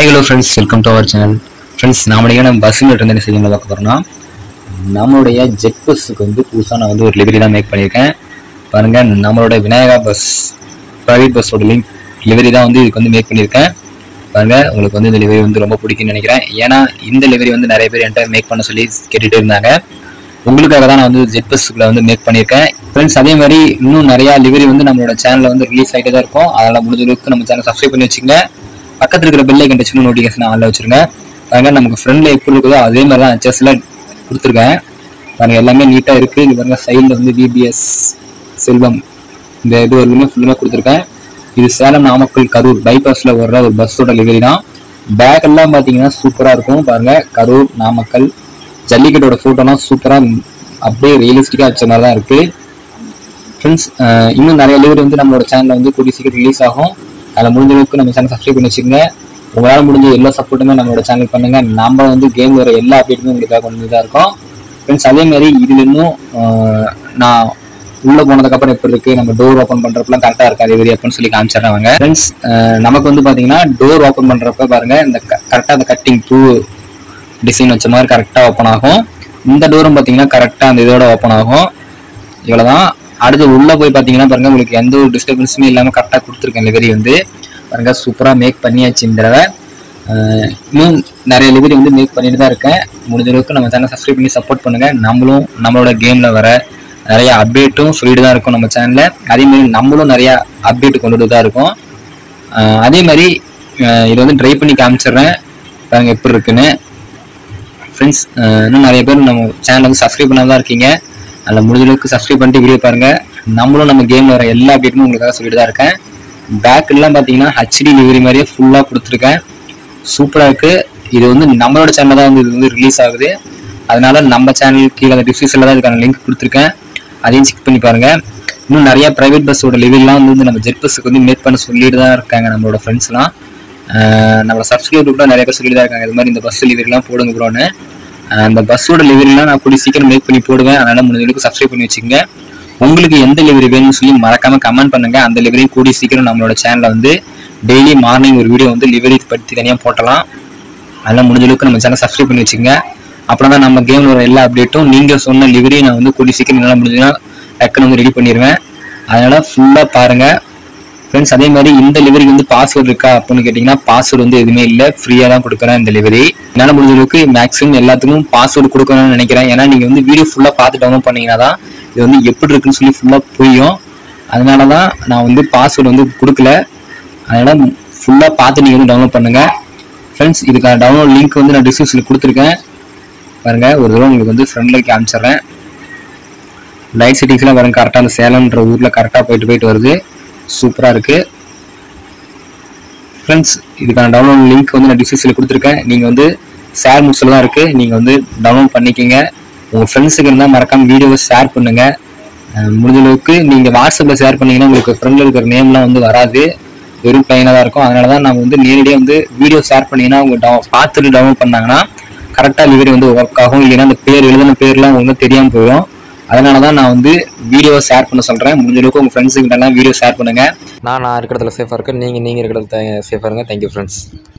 hi hello friends welcome to our channel friends நம்மளுடைய நம்ம பஸ்ஸில் இருந்து என்ன செய்யணும் பார்க்க போகிறோம்னா நம்மளுடைய ஜெட் பஸ்ஸுக்கு வந்து புதுசாக நான் வந்து ஒரு லிவரி தான் மேக் பண்ணியிருக்கேன் பாருங்கள் நம்மளோட விநாயகா பஸ் ப்ரைவேட் பஸ்ஸோட லிங்க் லிவரி தான் வந்து இதுக்கு வந்து மேக் பண்ணியிருக்கேன் பாருங்கள் உங்களுக்கு வந்து இந்த லிவரி வந்து ரொம்ப பிடிக்கும்னு நினைக்கிறேன் ஏன்னா இந்த லிவரி வந்து நிறைய பேர் என்கிட்ட மேக் பண்ண சொல்லி கேட்டுகிட்டே இருந்தாங்க உங்களுக்காக தான் நான் வந்து ஜெட் பஸ்ஸுக்குள்ள வந்து மேக் பண்ணியிருக்கேன் ஃப்ரெண்ட்ஸ் அதே மாதிரி இன்னும் நிறையா லிவரி வந்து நம்மளோட சேனலில் வந்து ரிலீஸ் ஆகிட்டே தான் இருக்கும் அதனால் முடிஞ்ச அளவுக்கு நம்ம சேனல் சப்ஸ்கிரைப் பண்ணி வச்சுங்க பக்கத்தில் இருக்கிற பெல்லை கண்டிச்சு நோட்டிஃபிகேஷன் ஆன்ல வச்சிருங்க பாருங்க நமக்கு ஃப்ரெண்ட்ல எப்படி இருக்குதோ அதே மாதிரி தான் ஹெச்எஸ்ல கொடுத்துருக்கேன் பாருங்க எல்லாமே நீட்டாக இருக்கு இது பாருங்க சைடில் வந்து விபிஎஸ் செல்வம் இந்த இது வரைக்குமே ஃபுல்லுமே கொடுத்துருக்கேன் இது சேலம் நாமக்கல் கரூர் பைபாஸ்ல வர்ற ஒரு பஸ்ஸோட லிவரி தான் பேக் எல்லாம் பார்த்தீங்கன்னா சூப்பராக இருக்கும் பாருங்க கரூர் நாமக்கல் ஜல்லிக்கட்டோட ஃபோட்டோலாம் சூப்பராக அப்படியே ரியலிஸ்டிக்காக வச்ச மாதிரி தான் இருக்குது ஃப்ரெண்ட்ஸ் இன்னும் நிறைய லிவர் வந்து நம்மளோட சேனலில் வந்து கூடிய சீக்கிரம் ரிலீஸ் ஆகும் அதில் முடிஞ்ச அளவுக்கு நம்ம சேனல் சப்ஸ்கிரைப் பண்ணி வச்சுக்கோங்க உங்களால் முடிஞ்ச எல்லா சப்போர்ட்டுமே நம்மளோட சேனல் பண்ணுங்க நம்ம வந்து கேம் வர எல்லா அப்டேட்டுமே உங்களுக்காக கொண்டு வந்து தான் இருக்கோம் ஃப்ரெண்ட்ஸ் அதே மாதிரி இதுல இன்னும் ஆஹ், நான் உள்ள போனதுக்கப்புறம் எப்படி இருக்கு நம்ம டோர் ஓப்பன் பண்றப்பலாம் கரெக்டாக இருக்கா அதே அப்படின்னு சொல்லி காமிச்சிடுறாங்க ஃப்ரெண்ட்ஸ் நமக்கு வந்து பார்த்தீங்கன்னா டோர் ஓப்பன் பண்றப்ப பாருங்க இந்த கரெக்டாக அந்த கட்டிங் பூ டிசைன் வச்ச மாதிரி கரெக்டாக ஓப்பன் ஆகும் இந்த டோரும் பார்த்தீங்கன்னா கரெக்டாக அந்த இதோட ஓப்பன் ஆகும் இவ்வளவுதான் அடுத்து உள்ள போய் பார்த்தீங்கன்னா பாருங்க உங்களுக்கு எந்த ஒரு டிஸ்டர்பன்ஸுமே இல்லாமல் கரெக்டாக கொடுத்துருக்கேன் லிவரி வந்து பாருங்க சூப்பராக மேக் பண்ணியாச்சு இந்த தடவை அஹ் இன்னும் நிறைய லிவரி வந்து மேக் பண்ணிட்டு தான் இருக்கேன் முடிஞ்ச அளவுக்கு நம்ம சேனல் சப்ஸ்கிரைப் பண்ணி சப்போர்ட் பண்ணுங்க நம்மளும் நம்மளோட கேம்ல வர நிறைய அப்டேட்டும் சொல்லிட்டு தான் இருக்கும் நம்ம சேனல்ல அதே மாதிரி நம்மளும் நிறைய அப்டேட் கொண்டுட்டு தான் இருக்கோம் அஹ் அதே மாதிரி அஹ் இது வந்து ட்ரை பண்ணி காமிச்சிடுறேன் பாருங்க எப்படி இருக்குன்னு ஃப்ரெண்ட்ஸ் இன்னும் நிறைய பேர் நம்ம சேனல் வந்து சப்ஸ்கிரைப் பண்ணாம தான் இருக்கீங்க அதில் முடிஞ்ச அளவுக்கு சப்ஸ்கிரைப் பண்ணிட்டு வீடியோ பாருங்க நம்மளும் நம்ம கேம்ல வர எல்லா அப்டேட்டுமே உங்களுக்காக சொல்லிட்டு தான் இருக்கேன் பேக் எல்லாம் பார்த்தீங்கன்னா ஹெச்டி லிவரி மாதிரியே ஃபுல்லாக கொடுத்துருக்கேன் சூப்பராக இருக்கு இது வந்து நம்மளோட சேனல் தான் வந்து இது வந்து ரிலீஸ் ஆகுது அதனால நம்ம சேனல் கீழே அந்த டிஸ்கிரிப்ஷனில் தான் இதுக்கான லிங்க் கொடுத்துருக்கேன் அதையும் செக் பண்ணி பாருங்க இன்னும் நிறைய ப்ரைவேட் பஸ்ஸோட லெவல்லாம் வந்து நம்ம ஜெட் பஸ்ஸுக்கு வந்து மேக் பண்ண சொல்லிட்டு தான் இருக்காங்க நம்மளோட ஃப்ரெண்ட்ஸ்லாம் நம்மளோட சப்ஸ்கிரைபர் கூட நிறைய பேர் சொல்லிட்டு தான் இருக்காங்க இது மாதிரி இந்த பஸ் லிவரிலாம் போடுங்க ப்ரோன்னு அந்த பஸ்ஸோட லிவரிலாம் நான் கூடிய சீக்கிரம் மேக் பண்ணி போடுவேன் அதனால முடிஞ்ச அளவுக்கு சப்ஸ்கிரைப் பண்ணி வச்சுக்கோங்க உங்களுக்கு எந்த லிவரி வேணும்னு சொல்லி மறக்காம கமெண்ட் பண்ணுங்க அந்த லிவரியும் கூடிய சீக்கிரம் நம்மளோட சேனல்ல வந்து டெய்லி மார்னிங் ஒரு வீடியோ வந்து லிவரி பற்றி தனியாக போட்டலாம் அதெல்லாம் முடிஞ்ச அளவுக்கு நம்ம சேனல் சப்ஸ்கிரைப் பண்ணி வச்சுக்கோங்க அப்புறம் தான் நம்ம கேம்ல வர எல்லா அப்டேட்டும் நீங்க சொன்ன லிவரி நான் வந்து கூடிய சீக்கிரம் என்னால் முடிஞ்சுன்னா டக்குன்னு வந்து ரெடி பண்ணிடுவேன் அதனால ஃபுல்லாக பாருங்க ஃப்ரெண்ட்ஸ் அதே மாதிரி இந்த லிவரிக்கு வந்து பாஸ்வேர்டு இருக்கா அப்படின்னு கேட்டிங்கன்னா பாஸ்வேர்டு வந்து எதுவுமே இல்லை ஃப்ரீயாக தான் கொடுக்குறேன் இந்த லிவரி என்னால் முடிஞ்ச அளவுக்கு மேக்ஸிமம் எல்லாத்துக்கும் பாஸ்வேர்டு கொடுக்கணும்னு நினைக்கிறேன் ஏன்னா நீங்கள் வந்து வீடியோ ஃபுல்லாக பார்த்து டவுன்லோட் பண்ணீங்கன்னா தான் இது வந்து எப்படி இருக்குன்னு சொல்லி ஃபுல்லாக புரியும் அதனால தான் நான் வந்து பாஸ்வேர்டு வந்து கொடுக்கல அதனால ஃபுல்லாக பார்த்து நீங்கள் வந்து டவுன்லோட் பண்ணுங்க ஃப்ரெண்ட்ஸ் இதுக்கான டவுன்லோட் லிங்க் வந்து நான் டிஸ்கிரிப்ஷனில் கொடுத்துருக்கேன் பாருங்க ஒரு தடவை உங்களுக்கு வந்து ஃப்ரெண்டில் காமிச்சிடுறேன் லைட் செட்டிங்ஸ்லாம் பாருங்க கரெக்டாக அந்த சேலம்ன்ற ஊரில் கரெக்டாக போயிட்டு போயிட்டு வருது சூப்பராக இருக்குது ஃப்ரெண்ட்ஸ் இதுக்கான டவுன்லோட் லிங்க் வந்து நான் டிஸ்கிரிப்ஷனில் கொடுத்துருக்கேன் நீங்கள் வந்து ஷேர் முட்ஸில் தான் இருக்குது நீங்கள் வந்து டவுன்லோட் பண்ணிக்கோங்க உங்கள் ஃப்ரெண்ட்ஸுக்கு இருந்தால் மறக்காம வீடியோவை ஷேர் பண்ணுங்கள் அஹ் முடிஞ்ச அளவுக்கு நீங்கள் வாட்ஸ்அப்பில் ஷேர் பண்ணீங்கன்னா உங்களுக்கு ஃப்ரெண்டில் இருக்கிற நேம்லாம் வந்து வராது வெறும் பிளைனாக தான் இருக்கும் அதனால தான் நான் வந்து நேரடியாக வந்து வீடியோ ஷேர் பண்ணீங்கன்னா அவங்க டவு பார்த்துட்டு டவுன்லோட் பண்ணாங்கன்னா கரெக்டாக லிவரி வந்து ஒர்க் ஆகும் இல்லைன்னா அந்த பேர் எழுதின பேர்லாம் ஒன்றும் தெரியாமல் போயிடும் அதனால தான் நான் வந்து வீடியோவை ஷேர் பண்ண சொல்கிறேன் முடிஞ்ச அளவுக்கு உங்கள் ஃப்ரெண்ட்ஸுக்கிட்டலாம் வீடியோ ஷேர் பண்ணுங்கள் நான் நான் இருக்கிற இடத்துல சேஃபாக இருக்கேன் நீங்கள் நீங்கள் இருக்கிற இடத்துல சேஃபாக இருங்க தேங்க்யூ ஃப்ரெண்ட்ஸ்